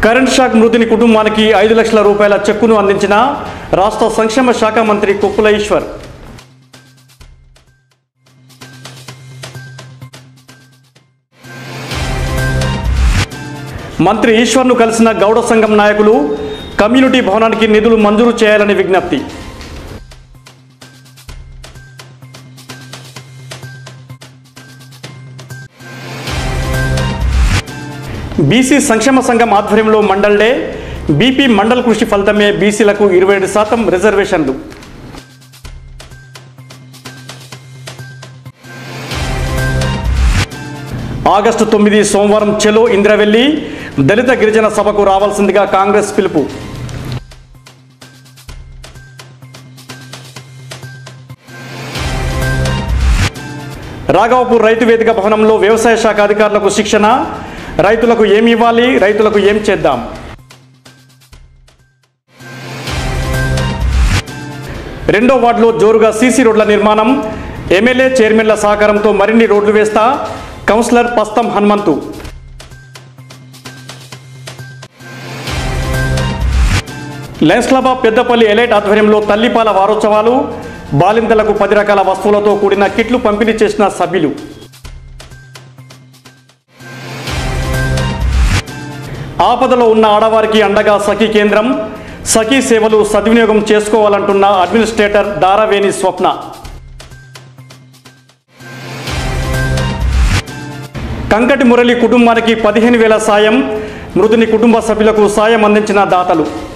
current shock మృతుని కుటుంబానికి ఐదు లక్షల రూపాయల చెక్కును అందించిన రాష్ట్ర సంక్షేమ శాఖ మంత్రి కొప్పుల ఈశ్వర్ మంత్రి ఈశ్వర్ను కలిసిన గౌడ సంఘం నాయకులు కమ్యూనిటీ భవనానికి నిధులు మంజూరు చేయాలని విజ్ఞప్తి బీసీ సంక్షేమ సంఘం ఆధ్వర్యంలో మండల్ డే బీపీ మండల్ కృషి ఫలితమే బీసీలకు ఇరవై ఏడు శాతం రిజర్వేషన్లు ఆగస్టు తొమ్మిది సోమవారం చెలో ఇంద్రవెల్లి దళిత గిరిజన సభకు రావాల్సిందిగా కాంగ్రెస్ పిలుపు రాఘవపూర్ రైతు వేదిక భవనంలో వ్యవసాయ శాఖ అధికారులకు శిక్షణ రైతులకు ఏమి ఇవ్వాలి రైతులకు ఏం చేద్దాం రెండో వార్డులో జోరుగా సీసీ రోడ్ల నిర్మాణం ఎమ్మెల్యే చైర్మన్ల సహకారంతో మరిన్ని రోడ్లు వేస్తా councillor Pastham Hanumanthu Lions Club of Peddapalli Elite ఆధ్వర్యంలో తల్లిపాల వారోత్సవాలు బాలింతలకు పది రకాల వస్తువులతో కూడిన కిట్లు పంపిణీ చేసిన సభ్యులు ఆపదలో ఉన్న ఆడవారికి అండగా సఖీ కేంద్రం సఖీ సేవలు సద్వినియోగం చేసుకోవాలంటున్న అడ్మినిస్ట్రేటర్ దారావేణి స్వప్న కంకటి మురళి కుటుంబానికి పదిహేను వేల సాయం మృతుని కుటుంబ సభ్యులకు సాయం అందించిన దాతలు